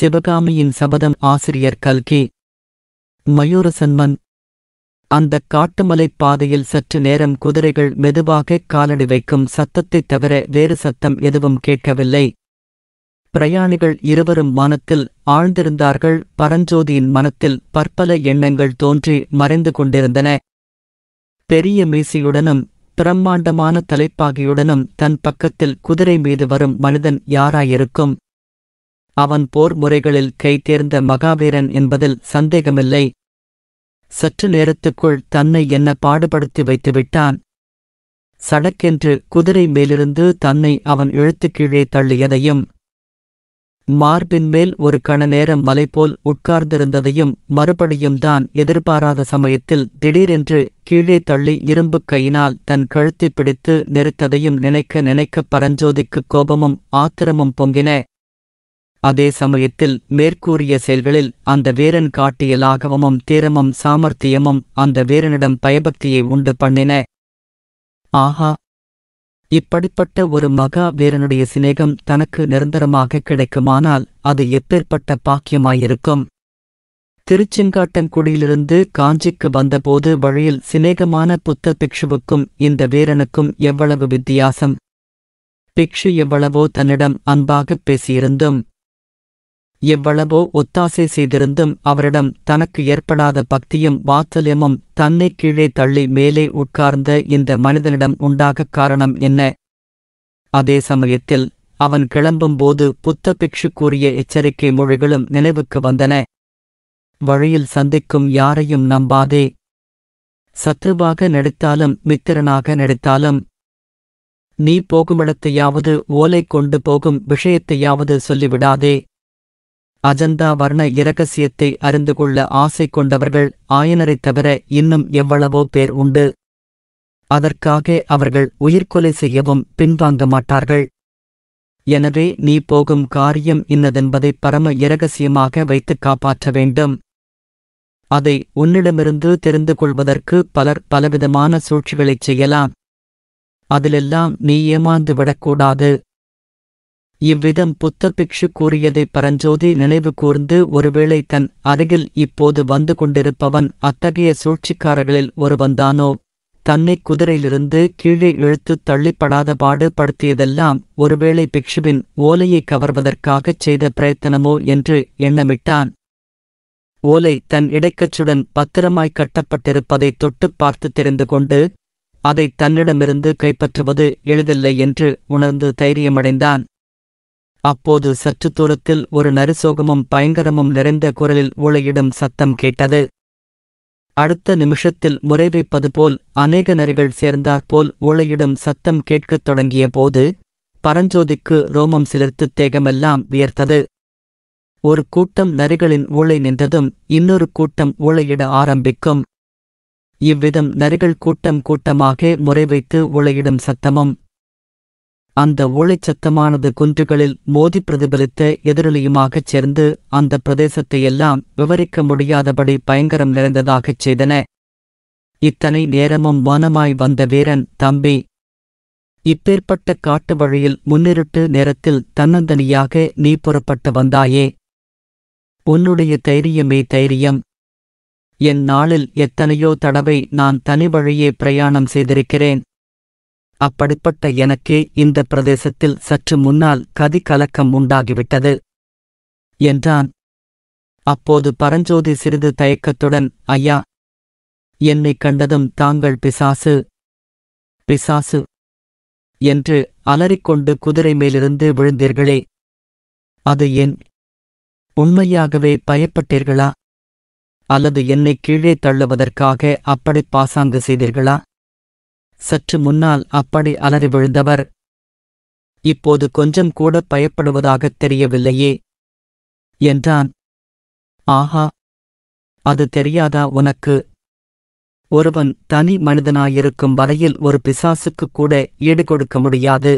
சிவகாமியின் சபதம் ஆசிரியர் கல்கி மயூரசன்மன் அந்த காட்டுமலைப் பாதையில் சற்று நேரம் குதிரைகள் மெதுவாக காலடி வைக்கும் சத்தத்தைத் தவிர வேறு சத்தம் எதுவும் கேட்கவில்லை பிரயாணிகள் இருவரும் மனத்தில் ஆழ்ந்திருந்தார்கள் பரஞ்சோதியின் மனத்தில் பற்பல எண்ணங்கள் தோன்றி மறைந்து கொண்டிருந்தன பெரிய மீசையுடனும் பிரம்மாண்டமான தலைப்பாகையுடனும் தன் பக்கத்தில் குதிரை மீது வரும் மனிதன் யாராயிருக்கும் அவன் போர் முறைகளில் கைதேர்ந்த மகாவீரன் என்பதில் சந்தேகமில்லை சற்று நேரத்துக்குள் தன்னை என்ன பாடுபடுத்தி வைத்துவிட்டான் சடக்கென்று குதிரை மேலிருந்து தன்னை அவன் இழுத்து கீழே தள்ளியதையும் மார்பின் மேல் ஒரு கண நேரம் மலைபோல் உட்கார்ந்திருந்ததையும் மறுபடியும் தான் எதிர்பாராத சமயத்தில் திடீரென்று கீழே தள்ளி இரும்புக் கையினால் தன் கழுத்தைப் பிடித்து நெருத்ததையும் நினைக்க நினைக்க பரஞ்சோதிக்கு கோபமும் ஆத்திரமும் பொங்கின அதே சமயத்தில் மேற்கூறிய செயல்களில் அந்த வீரன் காட்டிய லாகவமும் தீரமும் சாமர்த்தியமும் அந்த வீரனிடம் பயபக்தியை உண்டு பண்ணின ஆஹா இப்படிப்பட்ட ஒரு மகா வீரனுடைய சிநேகம் தனக்கு நிரந்தரமாக கிடைக்குமானால் அது எப்பேற்பட்ட பாக்கியமாயிருக்கும் திருச்செங்காட்டன்குடியிலிருந்து காஞ்சிக்கு வந்தபோது வழியில் சிநேகமான புத்த பிக்ஷுவுக்கும் இந்த வீரனுக்கும் எவ்வளவு வித்தியாசம் பிக்ஷு எவ்வளவோ தன்னிடம் அன்பாகப் பேசியிருந்தும் எவ்வளவோ ஒத்தாசை செய்திருந்தும் அவரிடம் தனக்கு ஏற்படாத பக்தியும் வாத்சல்யமும் தன்னை கீழே தள்ளி மேலே உட்கார்ந்த இந்த மனிதனிடம் உண்டாகக் காரணம் என்ன அதே சமயத்தில் அவன் கிளம்பும்போது புத்த பிக்ஷு கூறிய எச்சரிக்கை மொழிகளும் நினைவுக்கு வந்தன வழியில் சந்திக்கும் யாரையும் நம்பாதே சத்ருவாக நடித்தாலும் மித்திரனாக நடித்தாலும் நீ போகுமிடத்தையாவது ஓலை கொண்டு போகும் விஷயத்தையாவது சொல்லிவிடாதே அஜந்தா வர்ண இரகசியத்தை அறிந்து கொள்ள ஆசை கொண்டவர்கள் ஆயனரைத் தவிர இன்னும் எவ்வளவோ பேர் உண்டு அதற்காக அவர்கள் உயிர்கொலை செய்யவும் பின்வாங்க மாட்டார்கள் எனவே நீ போகும் காரியம் இன்னதென்பதை பரம இரகசியமாக வைத்துக் காப்பாற்ற வேண்டும் அதை உன்னிடமிருந்து தெரிந்து கொள்வதற்கு பலர் பலவிதமான சூழ்ச்சிகளைச் செய்யலாம் அதிலெல்லாம் நீ ஏமாந்து விடக்கூடாது இவ்விதம் புத்த பிக்ஷு கூறியதை பரஞ்சோதி நினைவு கூர்ந்து ஒருவேளை தன் அருகில் இப்போது வந்து கொண்டிருப்பவன் அத்தகைய சூழ்ச்சிக்காரர்களில் ஒருவன்தானோ தன்னை குதிரையிலிருந்து கீழே இழுத்துத் தள்ளிப்படாத பாடு படுத்தியதெல்லாம் ஒருவேளை பிக்ஷுவின் ஓலையை கவர்வதற்காகச் செய்த பிரயத்தனமோ என்று எண்ணமிட்டான் ஓலை தன் இடைக்கச்சுடன் பத்திரமாய் கட்டப்பட்டிருப்பதைத் தொட்டுப் பார்த்து தெரிந்து கொண்டு அதை தன்னிடமிருந்து கைப்பற்றுவது எளிதில்லை என்று உணர்ந்து தைரியமடைந்தான் அப்போது சற்று தூரத்தில் ஒரு நரிசோகமும் பயங்கரமும் நிறைந்த குரலில் ஊழையிடும் சத்தம் கேட்டது அடுத்த நிமிஷத்தில் முறை வைப்பது போல் அநேக நரிகள் சேர்ந்தாற்போல் ஊழையிடும் சத்தம் கேட்கத் தொடங்கிய போது பரஞ்சோதிக்கு ரோமம் சிலிர்த்து தேகமெல்லாம் வியர்த்தது ஒரு கூட்டம் நரிகளின் ஊழை நின்றதும் இன்னொரு கூட்டம் ஊழையிட ஆரம்பிக்கும் இவ்விதம் நரிகள் கூட்டம் கூட்டமாக முறை வைத்து ஊழையிடும் சத்தமும் அந்த ஊழைச் சத்தமானது குன்றுகளில் மோதி பிரதிபலித்த எதிரொலியுமாகச் சேர்ந்து அந்த பிரதேசத்தையெல்லாம் விவரிக்க முடியாதபடி பயங்கரம் நிறைந்ததாகச் செய்தன இத்தனை நேரமும் வானமாய் வந்த வீரன் தம்பி இப்பேற்பட்ட காட்டு வழியில் முன்னிருட்டு நேரத்தில் தன்னந்தனியாக நீ புறப்பட்டு வந்தாயே உன்னுடைய தைரியமே தைரியம் என் நாளில் எத்தனையோ தடவை நான் தனி வழியே பிரயாணம் செய்திருக்கிறேன் அப்படிப்பட்ட எனக்கே இந்த பிரதேசத்தில் சற்று முன்னால் கதி கலக்கம் உண்டாகிவிட்டது என்றான் அப்போது பரஞ்சோதி சிறிது தயக்கத்துடன் ஐயா என்னைக் கண்டதும் தாங்கள் பிசாசு பிசாசு என்று அலறிக்கொண்டு குதிரை மேலிருந்து விழுந்தீர்களே அது என் உண்மையாகவே பயப்பட்டீர்களா அல்லது என்னை கீழே தள்ளுவதற்காக அப்படி பாசாங்கு செய்தீர்களா சற்று முன்னால் அப்படி அலறி விழுந்தவர் இப்போது கொஞ்சம் கூட பயப்படுவதாகத் தெரியவில்லையே என்றான் ஆஹா அது தெரியாதா உனக்கு ஒருவன் தனி மனிதனாயிருக்கும் வரையில் ஒரு பிசாசுக்கு கூட ஈடு கொடுக்க முடியாது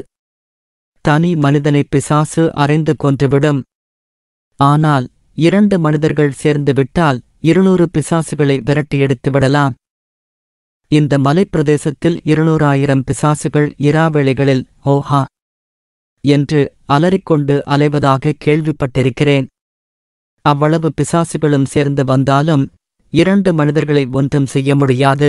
தனி மனிதனை பிசாசு அறைந்து கொன்றுவிடும் ஆனால் இரண்டு மனிதர்கள் சேர்ந்து விட்டால் இருநூறு பிசாசுகளை விரட்டி எடுத்து விடலாம் இந்த மலைப்பிரதேசத்தில் இருநூறாயிரம் பிசாசுகள் இராவேளைகளில் ஓஹா என்று அலறிக்கொண்டு அலைவதாக கேள்விப்பட்டிருக்கிறேன் அவ்வளவு பிசாசுகளும் சேர்ந்து வந்தாலும் இரண்டு மனிதர்களை ஒன்றும் செய்ய முடியாது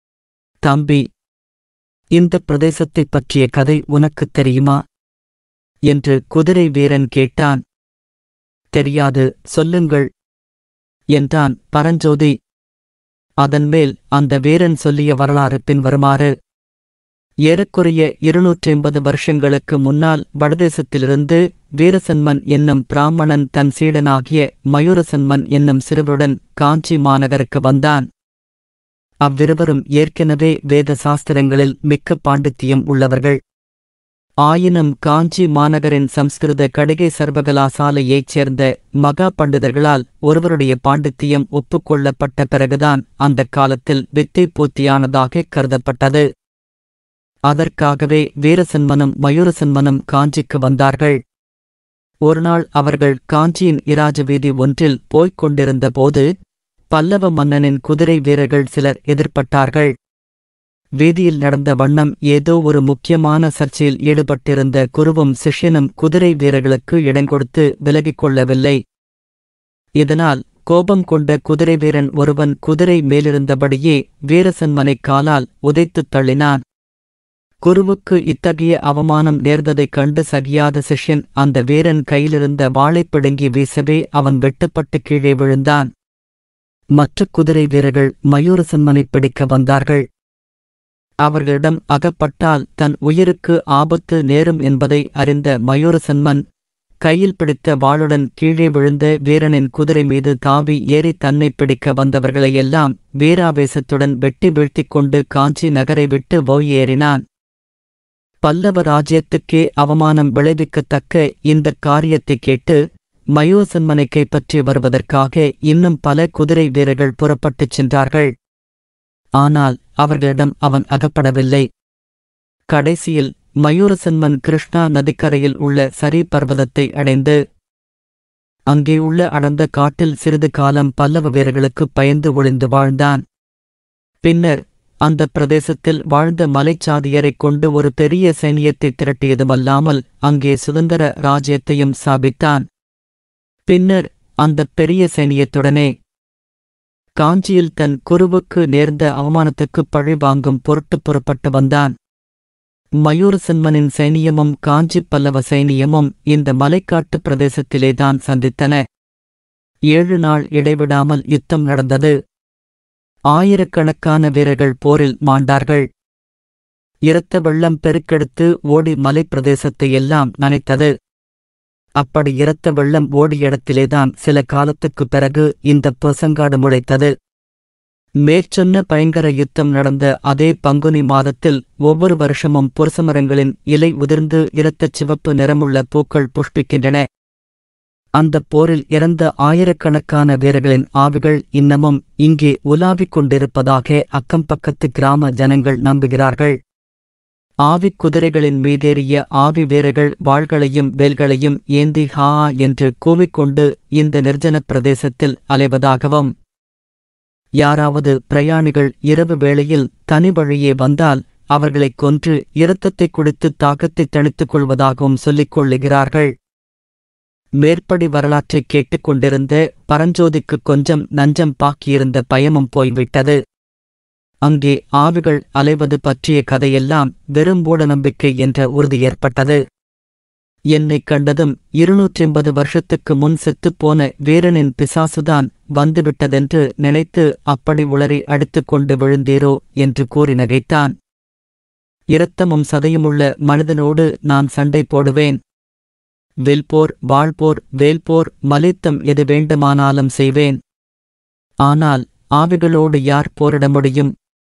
தம்பி இந்த பிரதேசத்தைப் பற்றிய கதை உனக்குத் தெரியுமா என்று குதிரை வீரன் கேட்டான் தெரியாது சொல்லுங்கள் என்றான் பரஞ்சோதி அதன்மேல் அந்த வீரன் சொல்லிய வரலாறு பின்வருமாறு ஏறக்குறைய இருநூற்றி எண்பது வருஷங்களுக்கு முன்னால் வடதேசத்திலிருந்து வீரசன்மன் என்னும் பிராமணன் தன் சீடனாகிய மயூரசன்மன் என்னும் சிறுவருடன் காஞ்சி மாநகருக்கு வந்தான் அவ்விருவரும் ஏற்கனவே வேத சாஸ்திரங்களில் மிக்க பாண்டித்தியம் உள்ளவர்கள் ஆயினும் காஞ்சி மாநகரின் சம்ஸ்கிருத கடிகை சர்வகலாசாலையைச் சேர்ந்த மகா பண்டிதர்களால் ஒருவருடைய பாண்டித்தியம் ஒப்புக்கொள்ளப்பட்ட பிறகுதான் அந்தக் காலத்தில் வித்தை பூர்த்தியானதாக கருதப்பட்டது அதற்காகவே வீரசன்மனும் மயூரசன்மனும் காஞ்சிக்கு வந்தார்கள் ஒருநாள் அவர்கள் காஞ்சியின் இராஜ வீதி ஒன்றில் போய்க் கொண்டிருந்தபோது பல்லவ மன்னனின் குதிரை வீரர்கள் சிலர் எதிர்ப்பட்டார்கள் வீதியில் நடந்த வண்ணம் ஏதோ ஒரு முக்கியமான சர்ச்சையில் ஈடுபட்டிருந்த குருவும் சிஷ்யனும் குதிரை வீரர்களுக்கு இடங்கொடுத்து விலகிக் கொள்ளவில்லை இதனால் கோபம் கொண்ட குதிரை வீரன் ஒருவன் குதிரை மேலிருந்தபடியே வீரசன்மனைக் காலால் உதைத்துத் தள்ளினான் குருவுக்கு இத்தகைய அவமானம் நேர்ந்ததைக் கண்டு சகியாத சிஷ்யன் அந்த வீரன் கையிலிருந்த வாளைப் பிடுங்கி வீசவே அவன் வெட்டுப்பட்டு கீழே விழுந்தான் மற்ற குதிரை வீரர்கள் மயூரசன்மனைப் பிடிக்க வந்தார்கள் அவர்களிடம் அகப்பட்டால் தன் உயிருக்கு ஆபத்து நேரும் என்பதை அறிந்த மயூரசன்மன் கையில் பிடித்த வாளுடன் கீழே விழுந்த வீரனின் குதிரை மீது தாவி ஏறி தன்னை பிடிக்க வந்தவர்களையெல்லாம் வீராவேசத்துடன் வெட்டி வீழ்த்திக் கொண்டு காஞ்சி நகரை விட்டு ஏறினான் பல்லவ ராஜ்யத்துக்கே அவமானம் விளைவிக்கத்தக்க இந்தக் காரியத்தைக் கேட்டு மயூசன்மனை கைப்பற்றி வருவதற்காக இன்னும் பல குதிரை வீரர்கள் புறப்பட்டுச் சென்றார்கள் ஆனால் அவர்களிடம் அவன் அகப்படவில்லை கடைசியில் மயூரசன்மன் கிருஷ்ணா நதிக்கரையில் உள்ள சரி பர்வதத்தை அடைந்து அங்கே உள்ள அடர்ந்த காட்டில் சிறிது காலம் பல்லவ வீரர்களுக்கு பயந்து ஒளிந்து வாழ்ந்தான் பின்னர் அந்த பிரதேசத்தில் வாழ்ந்த மலைச்சாதியரைக் கொண்டு ஒரு பெரிய சைனியத்தை திரட்டியதுமல்லாமல் அங்கே சுதந்திர ராஜ்யத்தையும் ஸ்தாபித்தான் பின்னர் அந்த பெரிய சைனியத்துடனே காஞ்சியில் தன் குருவுக்கு நேர்ந்த அவமானத்துக்கு பழி வாங்கும் பொருட்டு புறப்பட்டு வந்தான் மயூரசன்மனின் சைனியமும் காஞ்சி பல்லவ சைனியமும் இந்த மலைக்காட்டு பிரதேசத்திலேதான் சந்தித்தன ஏழு நாள் இடைவிடாமல் யுத்தம் நடந்தது ஆயிரக்கணக்கான வீரர்கள் போரில் மாண்டார்கள் இரத்த வெள்ளம் பெருக்கெடுத்து ஓடி மலைப் பிரதேசத்தை எல்லாம் நனைத்தது அப்படி இரத்த வெள்ளம் ஓடிய இடத்திலேதான் சில காலத்துக்குப் பிறகு இந்த பசங்காடு முளைத்தது மேற்சொன்ன பயங்கர யுத்தம் நடந்த அதே பங்குனி மாதத்தில் ஒவ்வொரு வருஷமும் புருஷமரங்களின் இலை உதிர்ந்து இரத்தச் சிவப்பு நிறமுள்ள பூக்கள் புஷ்பிக்கின்றன அந்தப் போரில் இறந்த ஆயிரக்கணக்கான வீரர்களின் ஆவிகள் இன்னமும் இங்கே உலாவிக் கொண்டிருப்பதாக அக்கம்பக்கத்து கிராம ஜனங்கள் நம்புகிறார்கள் ஆவிக் குதிரைகளின் மீதேறிய ஆவி வீரர்கள் வாள்களையும் வேல்களையும் ஏந்தி ஹா என்று கூவிக்கொண்டு இந்த நிர்ஜனப் பிரதேசத்தில் அலைவதாகவும் யாராவது பிரயாணிகள் இரவு வேளையில் தனி வழியே வந்தால் அவர்களைக் கொன்று இரத்தத்தைக் குடித்து தாகத்தைத் தணித்துக் கொள்வதாகவும் சொல்லிக் கொள்ளுகிறார்கள் மேற்படி வரலாற்றைக் கேட்டுக் கொண்டிருந்த பரஞ்சோதிக்குக் கொஞ்சம் நஞ்சம் பாக்கியிருந்த பயமும் போய்விட்டது அங்கே ஆவிகள் அலைவது பற்றிய கதையெல்லாம் வெறும் மூடநம்பிக்கை என்ற உறுதி ஏற்பட்டது என்னைக் கண்டதும் இருநூற்றெம்பது வருஷத்துக்கு முன் செத்துப்போன வீரனின் பிசாசுதான் வந்துவிட்டதென்று நினைத்து அப்படி உளறி அடித்துக் கொண்டு விழுந்தீரோ என்று கூறி நகைத்தான் இரத்தமும் சதையுமுள்ள மனிதனோடு நான் சண்டை போடுவேன் வில்போர் வாழ்போர் வேல்போர் மலித்தம் எது வேண்டுமானாலும் செய்வேன் ஆனால் ஆவிகளோடு யார் போரிட முடியும்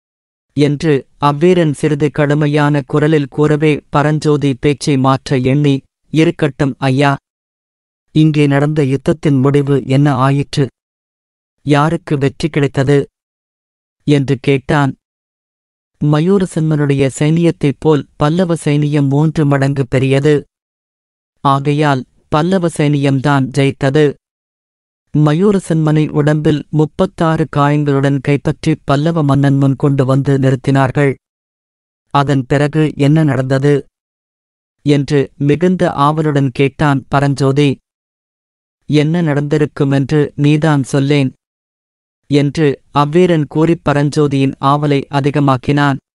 என்று அவ்வீரன் சிறிது கடுமையான குரலில் கூறவே பரஞ்சோதி பேச்சை மாற்ற எண்ணி இருக்கட்டும் ஐயா இங்கே நடந்த யுத்தத்தின் முடிவு என்ன ஆயிற்று யாருக்கு வெற்றி கிடைத்தது என்று கேட்டான் மயூரசன்மனுடைய சைனியத்தைப் போல் பல்லவ சைனியம் மூன்று மடங்கு பெரியது ஆகையால் பல்லவ சைனியம்தான் ஜெயித்தது மயூரசன்மனை உடம்பில் முப்பத்தாறு காயங்களுடன் கைப்பற்றி பல்லவ மன்னன் முன் கொண்டு வந்து நிறுத்தினார்கள் அதன் பிறகு என்ன நடந்தது என்று மிகுந்த ஆவலுடன் கேட்டான் பரஞ்சோதி என்ன நடந்திருக்குமென்று நீதான் சொல்லேன் என்று அவ்வீரன் கூறிப் பரஞ்சோதியின் ஆவலை அதிகமாக்கினான்